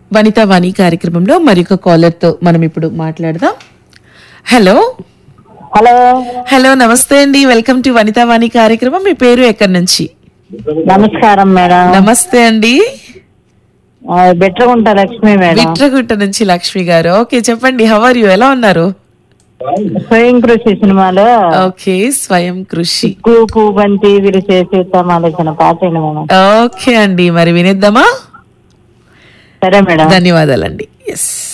వనితా వాణి కార్యక్రమంలో మరొక కాలర్ తో మనం ఇప్పుడు మాట్లాడదాం హలో హలో హలో నమస్తే అండి వెల్కమ్ టు వనితా వాణి కార్యక్రమం మీ పేరు ఎక్కడి నుంచి నమస్కారం మేడం నమస్తే అండి ఆ, బెట్రగుంట లక్ష్మి మేడం విట్రగుట్ట నుంచి లక్ష్మి గారు ఓకే చెప్పండి హవర్ యు ఎలా ఉన్నారు స్వయం కృషి సినిమాలో ఓకే స్వయం కృషి కూపు బంతి విరిసే సీతమాలోచన పాట ఏంటి మేడం ఓకే అండి మరి వినేద్దామా సరే మేడం ధన్యవాదాలండి ఎస్